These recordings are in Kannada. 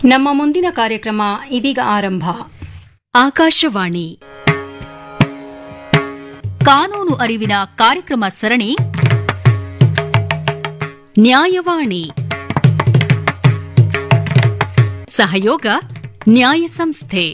ನಮ್ಮ ಮುಂದಿನ ಕಾರ್ಯಕ್ರಮ ಇದೀಗ ಆರಂಭ ಆಕಾಶವಾಣಿ ಕಾನೂನು ಅರಿವಿನ ಕಾರ್ಯಕ್ರಮ ಸರಣಿ ನ್ಯಾಯವಾಣಿ ಸಹಯೋಗ ನ್ಯಾಯ ಸಂಸ್ಥೆ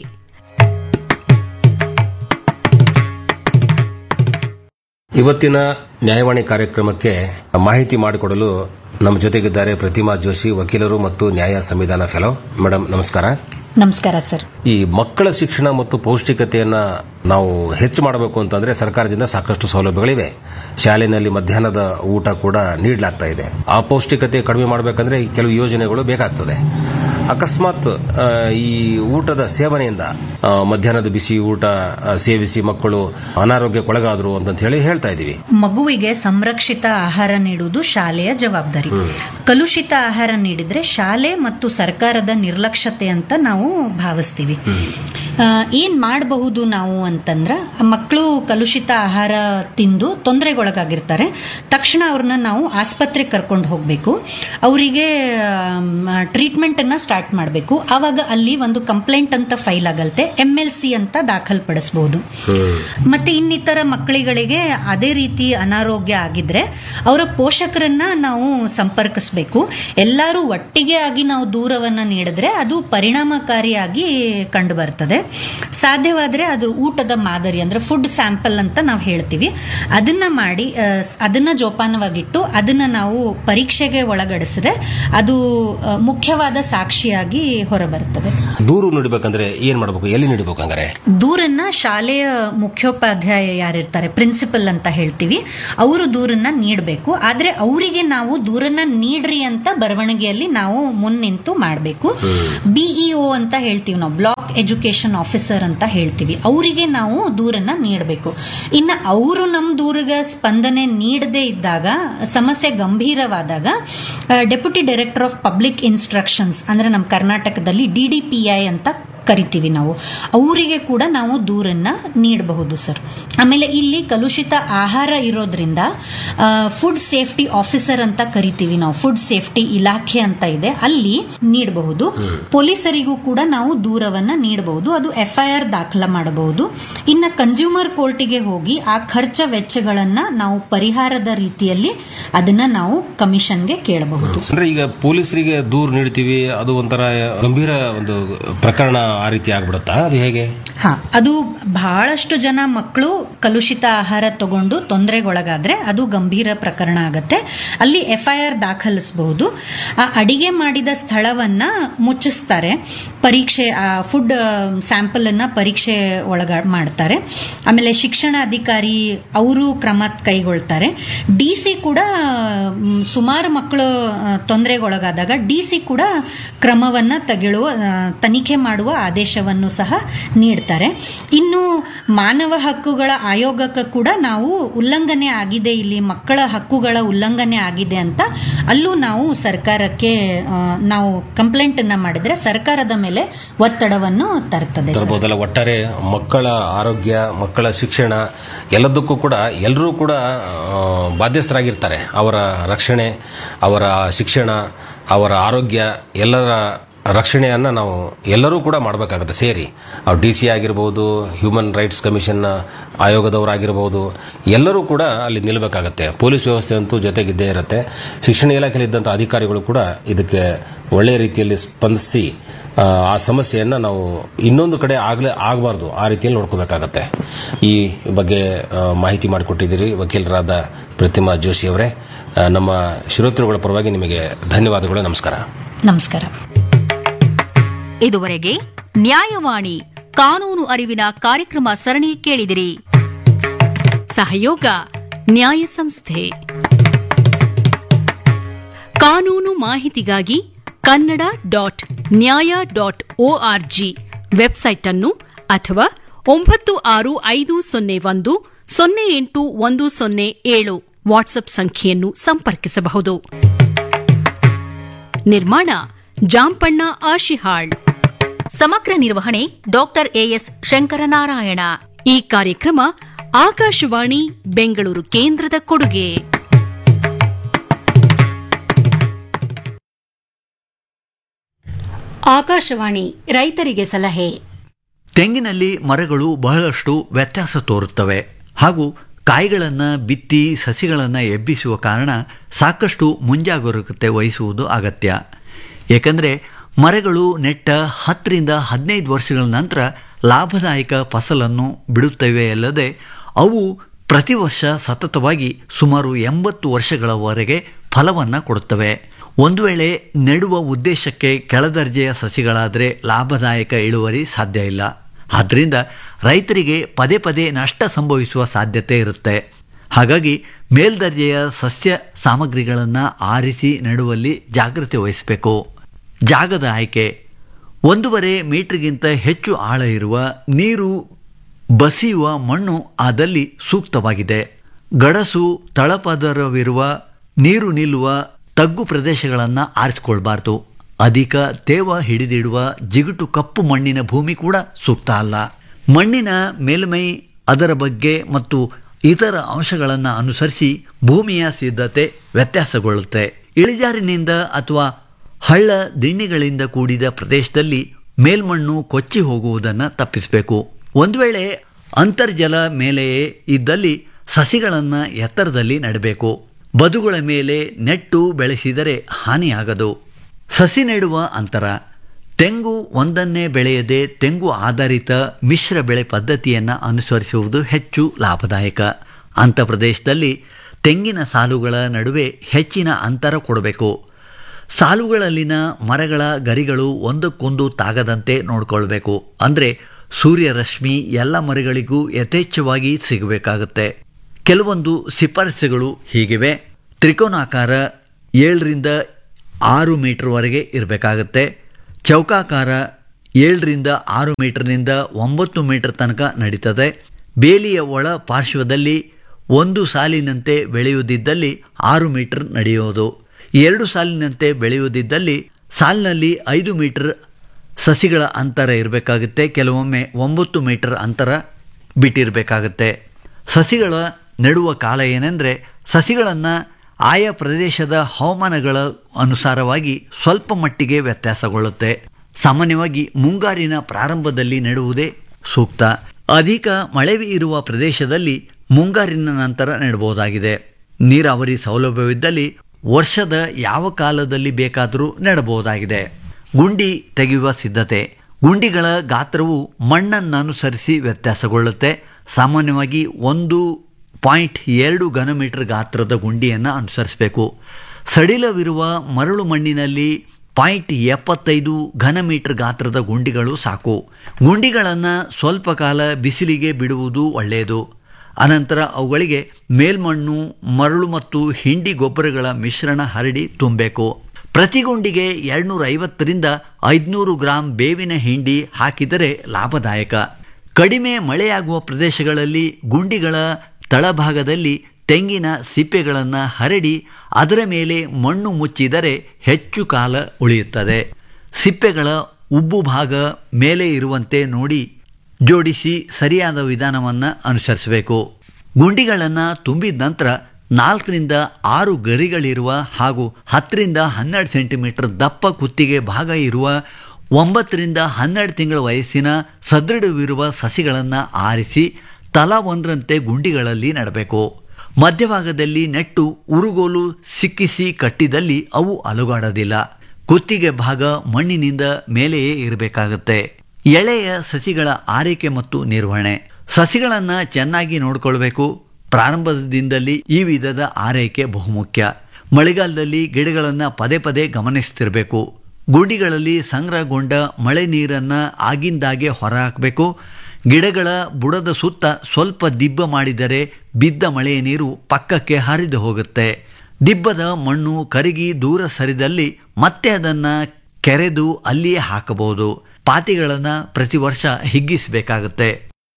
ಇವತ್ತಿನ ನ್ಯಾಯವಾಣಿ ಕಾರ್ಯಕ್ರಮಕ್ಕೆ ಮಾಹಿತಿ ಮಾಡಿಕೊಡಲು ನಮ್ಮ ಜೊತೆಗಿದ್ದಾರೆ ಪ್ರತಿಮಾ ಜೋಶಿ ವಕೀಲರು ಮತ್ತು ನ್ಯಾಯ ಸಂವಿಧಾನ ಫೆಲೋ ಮೇಡಮ್ ನಮಸ್ಕಾರ ನಮಸ್ಕಾರ ಸರ್ ಈ ಮಕ್ಕಳ ಶಿಕ್ಷಣ ಮತ್ತು ಪೌಷ್ಟಿಕತೆಯನ್ನ ನಾವು ಹೆಚ್ಚು ಮಾಡಬೇಕು ಅಂತಂದ್ರೆ ಸರ್ಕಾರದಿಂದ ಸಾಕಷ್ಟು ಸೌಲಭ್ಯಗಳಿವೆ ಶಾಲೆಯಲ್ಲಿ ಮಧ್ಯಾಹ್ನದ ಊಟ ಕೂಡ ನೀಡಲಾಗ್ತಾ ಇದೆ ಆ ಪೌಷ್ಟಿಕತೆ ಕಡಿಮೆ ಮಾಡಬೇಕಂದ್ರೆ ಕೆಲವು ಯೋಜನೆಗಳು ಬೇಕಾಗ್ತದೆ ಅಕಸ್ಮಾತ್ ಆ, ಈ ಊಟದ ಸೇವನೆಯಿಂದ ಆ, ಮಧ್ಯಾಹ್ನದ ಬಿಸಿ ಊಟ ಆ, ಸೇವಿಸಿ ಮಕ್ಕಳು ಅನಾರೋಗ್ಯಕ್ಕೊಳಗಾದ್ರು ಅಂತ ಹೇಳಿ ಹೇಳ್ತಾ ಇದೀವಿ ಮಗುವಿಗೆ ಸಂರಕ್ಷಿತ ಆಹಾರ ನೀಡುವುದು ಶಾಲೆಯ ಜವಾಬ್ದಾರಿ ಕಲುಷಿತ ಆಹಾರ ನೀಡಿದ್ರೆ ಶಾಲೆ ಮತ್ತು ಸರ್ಕಾರದ ನಿರ್ಲಕ್ಷ್ಯತೆ ಅಂತ ನಾವು ಭಾವಿಸ್ತೀವಿ ಆ, ಏನ್ ಮಾಡಬಹುದು ನಾವು ಅಂತಂದ್ರ ಮಕ್ಕಳು ಕಲುಷಿತ ಆಹಾರ ತಿಂದು ತೊಂದರೆಗೊಳಗಾಗಿರ್ತಾರೆ ತಕ್ಷಣ ಅವ್ರನ್ನ ನಾವು ಆಸ್ಪತ್ರೆಗೆ ಕರ್ಕೊಂಡು ಹೋಗಬೇಕು ಅವರಿಗೆ ಟ್ರೀಟ್ಮೆಂಟ್ ಅನ್ನ ಸ್ಟಾರ್ಟ್ ಮಾಡಬೇಕು ಆವಾಗ ಅಲ್ಲಿ ಒಂದು ಕಂಪ್ಲೇಂಟ್ ಅಂತ ಫೈಲ್ ಆಗಲ್ತೆ ಎಂ ಎಲ್ ಸಿ ಅಂತ ದಾಖಲ್ಪಡಿಸಬಹುದು ಮತ್ತೆ ಇನ್ನಿತರ ಮಕ್ಕಳಿಗಳಿಗೆ ಅದೇ ರೀತಿ ಅನಾರೋಗ್ಯ ಆಗಿದ್ರೆ ಅವರ ಪೋಷಕರನ್ನ ನಾವು ಸಂಪರ್ಕಿಸಬೇಕು ಎಲ್ಲರೂ ಒಟ್ಟಿಗೆ ಆಗಿ ನಾವು ದೂರವನ್ನ ನೀಡಿದ್ರೆ ಅದು ಪರಿಣಾಮಕಾರಿಯಾಗಿ ಕಂಡು ಬರ್ತದೆ ಸಾಧ್ಯವಾದ್ರೆ ಅದು ಊಟದ ಮಾದರಿ ಅಂದ್ರೆ ಫುಡ್ ಸ್ಯಾಂಪಲ್ ಅಂತ ನಾವು ಹೇಳ್ತೀವಿ ಅದನ್ನ ಮಾಡಿ ಆ, ಸ್- ಅದನ್ನ ಜೋಪಾನವಾಗಿಟ್ಟು ಅದನ್ನ ನಾವು ಪರೀಕ್ಷೆಗೆ ಒಳಗಡಿಸಿದ್ರೆ ಅದು ಆ, ಮುಖ್ಯವಾದ ಸಾಕ್ಷಿಯಾಗಿ ಹೊರಬರ್ತದೆ ದೂರು ನೀಡಬೇಕಂದ್ರೆ ಏನ್ ಮಾಡಬೇಕು ಎಲ್ಲಿ ನೀಡಬೇಕು ಹಂಗಾರೆ ದೂರನ್ನ ಶಾಲೆಯ ಮುಖ್ಯೋಪಾಧ್ಯಾಯ ಯಾರಿರ್ತಾರೆ ಪ್ರಿನ್ಸಿಪಲ್ ಅಂತ ಹೇಳ್ತೀವಿ ಅವರು ದೂರನ್ನ ನೀಡಬೇಕು ಆದ್ರೆ ಅವರಿಗೆ ನಾವು ದೂರನ್ನ ನೀಡ್ರಿ ಅಂತ ಬರವಣಿಗೆಯಲ್ಲಿ ನಾವು ಮುನ್ನಿಂತು ಮಾಡಬೇಕು ಬಿಇಒ ಅಂತ ಹೇಳ್ತೀವಿ ನಾವು ಬ್ಲಾಕ್ ಎಜುಕೇಶನ್ ಆಫೀಸರ್ ಅಂತ ಹೇಳ್ತೀವಿ ಅವರಿಗೆ ನಾವು ದೂರನ್ನ ನೀಡಬೇಕು ಇನ್ನು ಅವರು ನಮ್ಮ ದೂರಿಗೆ ಸ್ಪಂದನೆ ನೀಡದೇ ಇದ್ದಾಗ ಸಮಸ್ಯೆ ಗಂಭೀರವಾದಾಗ deputy director of public instructions ಅಂದ್ರೆ ನಮ್ಮ ಕರ್ನಾಟಕದಲ್ಲಿ ಡಿಡಿಪಿಐ ಅಂತ ಕರಿತೀವಿ ನಾವು ಅವರಿಗೆ ಕೂಡ ನಾವು ದೂರನ್ನ ನೀಡಬಹುದು ಸರ್ ಆಮೇಲೆ ಇಲ್ಲಿ ಕಲುಷಿತ ಆಹಾರ ಇರೋದ್ರಿಂದ ಫುಡ್ ಸೇಫ್ಟಿ ಆಫೀಸರ್ ಅಂತ ಕರಿತೀವಿ ನಾವು ಫುಡ್ ಸೇಫ್ಟಿ ಇಲಾಖೆ ಅಂತ ಇದೆ ಅಲ್ಲಿ ನೀಡಬಹುದು ಪೊಲೀಸರಿಗೂ ಕೂಡ ನಾವು ದೂರವನ್ನ ನೀಡಬಹುದು ಅದು ಎಫ್ಐಆರ್ ದಾಖಲ ಮಾಡಬಹುದು ಇನ್ನ ಕನ್ಸ್ಯೂಮರ್ ಕೋರ್ಟಿಗೆ ಹೋಗಿ ಆ ಖರ್ಚ ವೆಚ್ಚಗಳನ್ನ ನಾವು ಪರಿಹಾರದ ರೀತಿಯಲ್ಲಿ ಅದನ್ನ ನಾವು ಕಮಿಷನ್ಗೆ ಕೇಳಬಹುದು ಅಂದ್ರೆ ಈಗ ಪೊಲೀಸರಿಗೆ ದೂರು ನೀಡ್ತೀವಿ ಅದು ಒಂಥರ ಗಂಭೀರ ಒಂದು ಪ್ರಕರಣ ಆ ರೀತಿ ಆಗ್ಬಿಡುತ್ತಾ ಅದು ಹೇಗೆ ಹಾ ಅದು ಬಹಳಷ್ಟು ಜನ ಮಕ್ಕಳು ಕಲುಷಿತ ಆಹಾರ ತಗೊಂಡು ತೊಂದರೆಗೊಳಗಾದ್ರೆ ಅದು ಗಂಭೀರ ಪ್ರಕರಣ ಆಗತ್ತೆ ಅಲ್ಲಿ ಎಫ್ಐಆರ್ ದಾಖಲಿಸಬಹುದು ಆ ಅಡಿಗೆ ಮಾಡಿದ ಸ್ಥಳವನ್ನ ಮುಚ್ಚಿಸ್ತಾರೆ ಪರೀಕ್ಷೆ ಆ ಫುಡ್ ಸ್ಯಾಂಪಲ್ ಅನ್ನ ಪರೀಕ್ಷೆ ಒಳಗ ಮಾಡ್ತಾರೆ ಆಮೇಲೆ ಶಿಕ್ಷಣ ಅಧಿಕಾರಿ ಅವರು ಕ್ರಮ ಕೈಗೊಳ್ತಾರೆ ಡಿ ಸಿ ಕೂಡ ಮ್, ಸುಮಾರು ಮಕ್ಕಳು ಆ, ತೊಂದರೆಗೊಳಗಾದಾಗ ಡಿ ಸಿ ಕೂಡ ಕ್ರಮವನ್ನ ತೆಗೆಳುವ ಆ, ತನಿಖೆ ಮಾಡುವ ಆದೇಶವನ್ನು ಸಹ ನೀಡ್ತಾರೆ ಇನ್ನು ಮಾನವ ಹಕ್ಕುಗಳ ಆಯೋಗಕ್ಕೆ ಕೂಡ ನಾವು ಉಲ್ಲಂಘನೆ ಆಗಿದೆ ಇಲ್ಲಿ ಮಕ್ಕಳ ಹಕ್ಕುಗಳ ಉಲ್ಲಂಘನೆ ಆಗಿದೆ ಅಂತ ಅಲ್ಲೂ ನಾವು ಸರ್ಕಾರಕ್ಕೆ ಆ, ನಾವು ಕಂಪ್ಲೇಂಟ್ ಅನ್ನ ಮಾಡಿದ್ರೆ ಸರ್ಕಾರದ ಮೇಲೆ ಒತ್ತಡವನ್ನು ತರ್ತದೆ ಸರ್. ತರಬಹುದಲ್ಲ ಒಟ್ಟಾರೆ ಮಕ್ಕಳ ಆರೋಗ್ಯ ಮಕ್ಕಳ ಶಿಕ್ಷಣ ಎಲ್ಲದಕ್ಕೂ ಕೂಡ ಎಲ್ಲರೂ ಕೂಡ ಆ, ಬಾಧ್ಯಸ್ಥರಾಗಿರ್ತಾರೆ ಅವರ ರಕ್ಷಣೆ ಅವರ ಶಿಕ್ಷಣ ಅವರ ಆರೋಗ್ಯ ಎಲ್ಲರ ರಕ್ಷಣೆಯನ್ನ ನಾವು ಎಲ್ಲರೂ ಕೂಡ ಮಾಡಬೇಕಾಗುತ್ತೆ ಸೇರಿ ಅವ್ರು ಡಿ ಸಿ ಆಗಿರ್ಬೋದು ಹ್ಯೂಮನ್ ರೈಟ್ಸ್ ಕಮಿಷನ್ ಆಯೋಗದವರಾಗಿರ್ಬೋದು ಎಲ್ಲರೂ ಕೂಡ ಅಲ್ಲಿ ನಿಲ್ಲಬೇಕಾಗತ್ತೆ ಪೊಲೀಸ್ ವ್ಯವಸ್ಥೆ ಅಂತೂ ಜೊತೆಗಿದ್ದೇ ಇರುತ್ತೆ ಶಿಕ್ಷಣ ಇಲಾಖೆಯಲ್ಲಿ ಇದ್ದಂಥ ಅಧಿಕಾರಿಗಳು ಕೂಡ ಇದಕ್ಕೆ ಒಳ್ಳೆಯ ರೀತಿಯಲ್ಲಿ ಸ್ಪಂದಿಸಿ ಆ, ಆ ಸಮಸ್ಯೆಯನ್ನು ನಾವು ಇನ್ನೊಂದು ಕಡೆ ಆಗಲೇ ಆಗಬಾರ್ದು ಆ ರೀತಿಯಲ್ಲಿ ನೋಡ್ಕೋಬೇಕಾಗತ್ತೆ ಈ ಬಗ್ಗೆ ಆ, ಮಾಹಿತಿ ಮಾಡಿಕೊಟ್ಟಿದ್ದೀರಿ ವಕೀಲರಾದ ಪ್ರತಿಮಾ ಜೋಶಿ ಅವರೇ ಆ, ನಮ್ಮ ಶ್ರೋತೃಗಳ ಪರವಾಗಿ ನಿಮಗೆ ಧನ್ಯವಾದಗಳು ನಮಸ್ಕಾರ ನಮಸ್ಕಾರ ಇದುವರೆಗೆ ನ್ಯಾಯವಾಣಿ ಕಾನೂನು ಅರಿವಿನ ಕಾರ್ಯಕ್ರಮ ಸರಣಿ ಕೇಳಿದಿರಿ ಸಹಯೋಗ ನ್ಯಾಯ ಸಂಸ್ಥೆ ಕಾನೂನು ಮಾಹಿತಿಗಾಗಿ Kannada dot Nyaya dot O R G website ಅನ್ನು ಅಥವಾ ಒಂಬತ್ತು ಆರು ಐದು ಸೊನ್ನೆ ಒಂದು ಸೊನ್ನೆ ಎಂಟು ಒಂದು ಸೊನ್ನೆ ಏಳು ವಾಟ್ಸ್ಆಪ್ ಸಂಖ್ಯೆಯನ್ನು ಸಂಪರ್ಕಿಸಬಹುದು ನಿರ್ಮಾಣ ಜಾಂಪಣ್ಣ ಆಶಿಹಾಳ್ ಸಮಗ್ರ ನಿರ್ವಹಣೆ ಡಾಕ್ಟರ್ ಎಎಸ್ ಶಂಕರನಾರಾಯಣ ಈ ಕಾರ್ಯಕ್ರಮ ಆಕಾಶವಾಣಿ ಬೆಂಗಳೂರು ಕೇಂದ್ರದ ಕೊಡುಗೆ ಆಕಾಶವಾಣಿ ರೈತರಿಗೆ ಸಲಹೆ ತೆಂಗಿನಲ್ಲಿ ಮರಗಳು ಬಹಳಷ್ಟು ವ್ಯತ್ಯಾಸ ತೋರುತ್ತವೆ ಹಾಗೂ ಕಾಯಿಗಳನ್ನು ಬಿತ್ತಿ ಸಸಿಗಳನ್ನು ಎಬ್ಬಿಸುವ ಕಾರಣ ಸಾಕಷ್ಟು ಮುಂಜಾಗರೂಕತೆ ವಹಿಸುವುದು ಅಗತ್ಯ ಏಕೆಂದರೆ ಮರಗಳು ನೆಟ್ಟ ಹತ್ತರಿಂದ ಹದಿನೈದು ವರ್ಷಗಳ ನಂತರ ಲಾಭದಾಯಕ ಫಸಲನ್ನು ಬಿಡುತ್ತವೆ ಅಲ್ಲದೆ ಅವು ಪ್ರತಿ ವರ್ಷ ಸತತವಾಗಿ ಸುಮಾರು ಎಂಬತ್ತು ವರ್ಷಗಳವರೆಗೆ ಫಲವನ್ನು ಕೊಡುತ್ತವೆ ಒಂದು ವೇಳೆ ನೆಡುವ ಉದ್ದೇಶಕ್ಕೆ ಕೆಳದರ್ಜೆಯ ಸಸಿಗಳಾದರೆ ಲಾಭದಾಯಕ ಇಳುವರಿ ಸಾಧ್ಯ ಇಲ್ಲ ಆದ್ದರಿಂದ ರೈತರಿಗೆ ಪದೇ ಪದೇ ನಷ್ಟ ಸಂಭವಿಸುವ ಸಾಧ್ಯತೆ ಇರುತ್ತೆ ಹಾಗಾಗಿ ಮೇಲ್ದರ್ಜೆಯ ಸಸ್ಯ ಸಾಮಗ್ರಿಗಳನ್ನು ಆರಿಸಿ ನೆಡುವಲ್ಲಿ ಜಾಗೃತಿ ವಹಿಸಬೇಕು ಜಾಗದ ಆಯ್ಕೆ ಒಂದೂವರೆ ಮೀಟರ್ಗಿಂತ ಹೆಚ್ಚು ಆಳ ಇರುವ ನೀರು ಬಸಿಯುವ ಮಣ್ಣು ಆದಲ್ಲಿ ಸೂಕ್ತವಾಗಿದೆ ಗಡಸು ತಳಪದರವಿರುವ ನೀರು ನಿಲ್ಲುವ ತಗ್ಗು ಪ್ರದೇಶಗಳನ್ನು ಆರಿಸಿಕೊಳ್ಬಾರ್ದು ಅಧಿಕ ತೇವ ಹಿಡಿದಿಡುವ ಜಿಗುಟು ಕಪ್ಪು ಮಣ್ಣಿನ ಭೂಮಿ ಕೂಡ ಸೂಕ್ತ ಅಲ್ಲ ಮಣ್ಣಿನ ಮೇಲ್ಮೈ ಅದರ ಬಗ್ಗೆ ಮತ್ತು ಇತರ ಅಂಶಗಳನ್ನು ಅನುಸರಿಸಿ ಭೂಮಿಯ ಸಿದ್ಧತೆ ವ್ಯತ್ಯಾಸಗೊಳ್ಳುತ್ತೆ ಇಳಿಜಾರಿನಿಂದ ಅಥವಾ ಹಳ್ಳ ದಿಣ್ಣೆಗಳಿಂದ ಕೂಡಿದ ಪ್ರದೇಶದಲ್ಲಿ ಮೇಲ್ಮಣ್ಣು ಕೊಚ್ಚಿ ಹೋಗುವುದನ್ನು ತಪ್ಪಿಸಬೇಕು ಒಂದು ವೇಳೆ ಅಂತರ್ಜಲ ಮೇಲೆಯೇ ಇದ್ದಲ್ಲಿ ಸಸಿಗಳನ್ನು ಎತ್ತರದಲ್ಲಿ ನೆಡಬೇಕು ಬದುಗಳ ಮೇಲೆ ನೆಟ್ಟು ಬೆಳೆಸಿದರೆ ಹಾನಿಯಾಗದು ಸಸಿ ನೆಡುವ ಅಂತರ ತೆಂಗು ಒಂದನ್ನೇ ಬೆಳೆಯದೆ ತೆಂಗು ಆಧಾರಿತ ಮಿಶ್ರ ಬೆಳೆ ಪದ್ಧತಿಯನ್ನು ಅನುಸರಿಸುವುದು ಹೆಚ್ಚು ಲಾಭದಾಯಕ ಅಂಥ ಪ್ರದೇಶದಲ್ಲಿ ತೆಂಗಿನ ಸಾಲುಗಳ ನಡುವೆ ಹೆಚ್ಚಿನ ಅಂತರ ಕೊಡಬೇಕು ಸಾಲುಗಳಲ್ಲಿನ ಮರಗಳ ಗರಿಗಳು ಒಂದಕ್ಕೊಂದು ತಾಗದಂತೆ ನೋಡಿಕೊಳ್ಬೇಕು ಅಂದರೆ ಸೂರ್ಯರಶ್ಮಿ ಎಲ್ಲ ಮರಗಳಿಗೂ ಯಥೇಚ್ಛವಾಗಿ ಸಿಗಬೇಕಾಗುತ್ತೆ ಕೆಲವೊಂದು ಶಿಫಾರಸುಗಳು ಹೀಗಿವೆ ತ್ರಿಕೋನಾಕಾರ ಏಳರಿಂದ ಆರು ಮೀಟರ್ವರೆಗೆ ಇರಬೇಕಾಗತ್ತೆ ಚೌಕಾಕಾರ ಏಳರಿಂದ ಆರು ಮೀಟರ್ನಿಂದ ಒಂಬತ್ತು ಮೀಟರ್ ತನಕ ನಡೀತದೆ ಬೇಲಿಯ ಒಳ ಪಾರ್ಶ್ವದಲ್ಲಿ ಒಂದು ಸಾಲಿನಂತೆ ಬೆಳೆಯುವುದಿದ್ದಲ್ಲಿ ಆರು ಮೀಟರ್ ನಡೆಯುವುದು ಎರಡು ಸಾಲಿನಂತೆ ಬೆಳೆಯುವುದಿದ್ದಲ್ಲಿ ಸಾಲಿನಲ್ಲಿ ಐದು ಮೀಟರ್ ಸಸಿಗಳ ಅಂತರ ಇರಬೇಕಾಗುತ್ತೆ ಕೆಲವೊಮ್ಮೆ ಒಂಬತ್ತು ಮೀಟರ್ ಅಂತರ ಬಿಟ್ಟಿರಬೇಕಾಗುತ್ತೆ ಸಸಿಗಳ ನೆಡುವ ಕಾಲ ಏನೆಂದರೆ ಸಸಿಗಳನ್ನು ಆಯಾ ಪ್ರದೇಶದ ಹವಾಮಾನಗಳ ಅನುಸಾರವಾಗಿ ಸ್ವಲ್ಪ ಮಟ್ಟಿಗೆ ವ್ಯತ್ಯಾಸಗೊಳ್ಳುತ್ತೆ ಸಾಮಾನ್ಯವಾಗಿ ಮುಂಗಾರಿನ ಪ್ರಾರಂಭದಲ್ಲಿ ನೆಡುವುದೇ ಸೂಕ್ತ ಅಧಿಕ ಮಳೆ ಇರುವ ಪ್ರದೇಶದಲ್ಲಿ ಮುಂಗಾರಿನ ನಂತರ ನೆಡಬಹುದಾಗಿದೆ ನೀರಾವರಿ ಸೌಲಭ್ಯವಿದ್ದಲ್ಲಿ ವರ್ಷದ ಯಾವ ಕಾಲದಲ್ಲಿ ಬೇಕಾದರೂ ನೆಡಬಹುದಾಗಿದೆ ಗುಂಡಿ ತೆಗೆಯುವ ಸಿದ್ಧತೆ ಗುಂಡಿಗಳ ಗಾತ್ರವು ಮಣ್ಣನ್ನನುಸರಿಸಿ ವ್ಯತ್ಯಾಸಗೊಳ್ಳುತ್ತೆ ಸಾಮಾನ್ಯವಾಗಿ ಒಂದು ಪಾಯಿಂಟ್ ಎರಡು ಘನಮೀಟರ್ ಗಾತ್ರದ ಗುಂಡಿಯನ್ನು ಅನುಸರಿಸಬೇಕು ಸಡಿಲವಿರುವ ಮರಳು ಮಣ್ಣಿನಲ್ಲಿ ಪಾಯಿಂಟ್ ಎಪ್ಪತ್ತೈದು ಘನಮೀಟರ್ ಗಾತ್ರದ ಗುಂಡಿಗಳು ಸಾಕು ಗುಂಡಿಗಳನ್ನು ಸ್ವಲ್ಪ ಕಾಲ ಬಿಸಿಲಿಗೆ ಬಿಡುವುದು ಒಳ್ಳೆಯದು ಅನಂತರ ಅವುಗಳಿಗೆ ಮೇಲ್ಮಣ್ಣು ಮರಳು ಮತ್ತು ಹಿಂಡಿ ಗೊಬ್ಬರಗಳ ಮಿಶ್ರಣ ಹರಡಿ ತುಂಬಬೇಕು ಪ್ರತಿ ಗುಂಡಿಗೆ ಎರಡುನೂರ ಐವತ್ತರಿಂದ ಐದುನೂರು ಗ್ರಾಂ ಬೇವಿನ ಹಿಂಡಿ ಹಾಕಿದರೆ ಲಾಭದಾಯಕ ಕಡಿಮೆ ಮಳೆಯಾಗುವ ಪ್ರದೇಶಗಳಲ್ಲಿ ಗುಂಡಿಗಳ ತಳಭಾಗದಲ್ಲಿ ತೆಂಗಿನ ಸಿಪ್ಪೆಗಳನ್ನು ಹರಡಿ ಅದರ ಮೇಲೆ ಮಣ್ಣು ಮುಚ್ಚಿದರೆ ಹೆಚ್ಚು ಕಾಲ ಉಳಿಯುತ್ತದೆ ಸಿಪ್ಪೆಗಳ ಉಬ್ಬು ಭಾಗ ಮೇಲೆ ಇರುವಂತೆ ನೋಡಿ ಜೋಡಿಸಿ ಸರಿಯಾದ ವಿಧಾನವನ್ನು ಅನುಸರಿಸಬೇಕು ಗುಂಡಿಗಳನ್ನು ತುಂಬಿದ ನಂತರ ನಾಲ್ಕರಿಂದ ಆರು ಗರಿಗಳಿರುವ ಹಾಗೂ ಹತ್ತರಿಂದ ಹನ್ನೆರಡು ಸೆಂಟಿಮೀಟರ್ ದಪ್ಪ ಕುತ್ತಿಗೆ ಭಾಗ ಇರುವ ಒಂಬತ್ತರಿಂದ ಹನ್ನೆರಡು ತಿಂಗಳ ವಯಸ್ಸಿನ ಸದೃಢವಿರುವ ಸಸಿಗಳನ್ನು ಆರಿಸಿ ತಲಾ ಒಂದರಂತೆ ಗುಂಡಿಗಳಲ್ಲಿ ನೆಡಬೇಕು ಮಧ್ಯಭಾಗದಲ್ಲಿ ನೆಟ್ಟು ಉರುಗೋಲು ಸಿಕ್ಕಿಸಿ ಕಟ್ಟಿದಲ್ಲಿ ಅವು ಅಲುಗಾಡೋದಿಲ್ಲ ಕುತ್ತಿಗೆ ಭಾಗ ಮಣ್ಣಿನಿಂದ ಮೇಲೆಯೇ ಇರಬೇಕಾಗುತ್ತೆ ಎಳೆಯ ಸಸಿಗಳ ಆರೈಕೆ ಮತ್ತು ನಿರ್ವಹಣೆ ಸಸಿಗಳನ್ನು ಚೆನ್ನಾಗಿ ನೋಡಿಕೊಳ್ಬೇಕು ಪ್ರಾರಂಭದಿಂದಲೇ ಈ ವಿಧದ ಆರೈಕೆ ಬಹುಮುಖ್ಯ ಮಳೆಗಾಲದಲ್ಲಿ ಗಿಡಗಳನ್ನು ಪದೇ ಪದೇ ಗಮನಿಸ್ತಿರಬೇಕು ಗುಂಡಿಗಳಲ್ಲಿ ಸಂಗ್ರಹಗೊಂಡ ಮಳೆ ನೀರನ್ನು ಆಗಿಂದಾಗೆ ಹೊರಹಾಕಬೇಕು ಗಿಡಗಳ ಬುಡದ ಸುತ್ತ ಸ್ವಲ್ಪ ದಿಬ್ಬ ಮಾಡಿದರೆ ಬಿದ್ದ ಮಳೆಯ ನೀರು ಪಕ್ಕಕ್ಕೆ ಹರಿದು ಹೋಗುತ್ತೆ ದಿಬ್ಬದ ಮಣ್ಣು ಕರಗಿ ದೂರ ಸರಿದಲ್ಲಿ ಮತ್ತೆ ಅದನ್ನು ಕೆರೆದು ಅಲ್ಲಿಯೇ ಹಾಕಬಹುದು ಪಾತಿಗಳನ್ನು ಪ್ರತಿ ವರ್ಷ ಹಿಗ್ಗಿಸಬೇಕಾಗುತ್ತೆ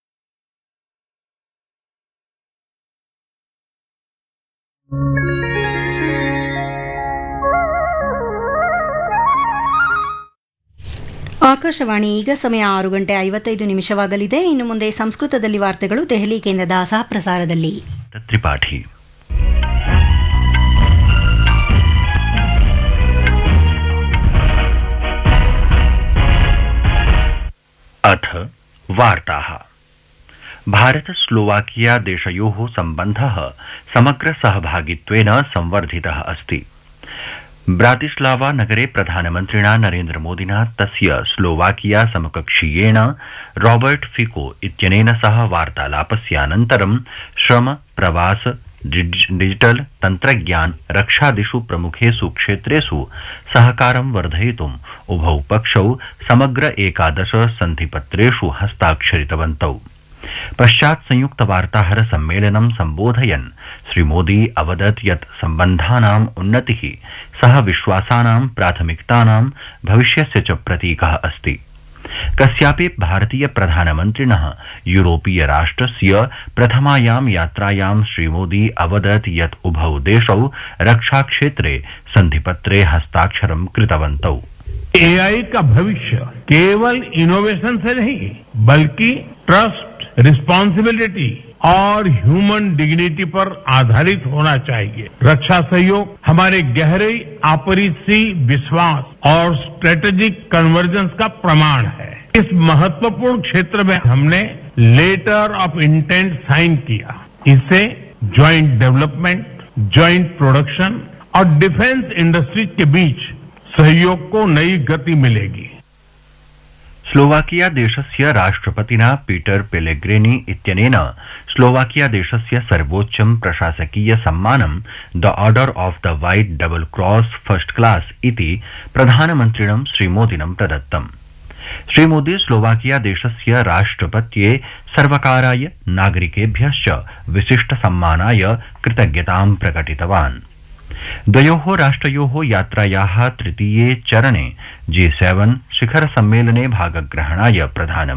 ಆಕಾಶವಾಣಿ ಈಗ ಸಮಯ ಆರು ಗಂಟೆ ಐವತ್ತೈದು ನಿಮಿಷವಾಗಲಿದೆ ಇನ್ನು ಮುಂದೆ ಸಂಸ್ಕೃತದಲ್ಲಿ ವಾರ್ತೆಗಳು ದೆಹಲಿ ಕೇಂದ್ರದ ಸಹ ಪ್ರಸಾರದಲ್ಲಿ ತ್ರಿಪಾಠಿ अथ वार्ताः भारत स्लोवाकिया देशयोः सम्बन्धः समग्र सहभागित्वेन संवर्धितः अस्ति ब्रातिस्लावा नगरे प्रधानमन्त्रिणा नरेन्द्रमोदिना तस्य स्लोवाकिया समकक्षीयेण रॉबर्ट फिको इत्यनेन सह वार्तालापस्यानन्तरं श्रम प्रवास डिजिटल तन्त्रज्ञान रक्षादिषु प्रमुखेषु क्षेत्रेषु सहकारं वर्धयितुम् उभौ पक्षौ समग्र एकादश सन्धिपत्रेषु हस्ताक्षरितवन्तौ पश्चात् संयुक्त वार्ताहर सम्मेलनं सम्बोधयन् श्रीमोदी अवदत् यत् सम्बन्धानाम् उन्नतिः सह विश्वासानां प्राथमिकतानां भविष्यस्य च प्रतीकः अस्ति कस्यापि भारतीय प्रधानमन्त्रिणः यूरोपीय राष्ट्रस्य प्रथमायां यात्रायां श्रीमोदी अवदत् यत् उभौ देशौ रक्षाक्षेत्रे सन्धिपत्रे हस्ताक्षरं कृतवन्तौ एआई का भविष्य केवल इनोवेशन से नहीं बल्कि ट्रस्ट रिस्पॉन्सिबिलिटी और ह्यूमन डिग्निटी पर आधारित होना चाहिए रक्षा सहयोग हमारे गहरे आपरिसी विश्वास और स्ट्रेटेजिक कन्वर्जेंस का प्रमाण है इस महत्वपूर्ण क्षेत्र में हमने लेटर ऑफ इंटेंट साइन किया इससे ज्वाइंट डेवलपमेंट ज्वाइंट प्रोडक्शन और डिफेंस इंडस्ट्रीज के बीच सहयोग को नई गति मिलेगी स्लोवाकिया देशस्य राष्ट्रपतिना पीटर पेलेग्रेनी इत्यनेन स्लोवाकिया देशस्य सर्वोच्चं प्रशासकीय सम्मानं the order of the white double cross first class इति प्रधानमन्त्रिणं श्रीमोदिनं प्रदत्तम् श्रीमोदी स्लोवाकिया देशस्य राष्ट्रपत्ये सर्वकाराय नागरिकेभ्यश्च विशिष्ट सम्मानाय कृतज्ञतां प्रकटितवान् द्वयोः राष्ट्रयोः यात्रायाः तृतीये चरणे जी सेवन शिखर सम्मेलने भागग्रहणाय प्रधानमन्त्री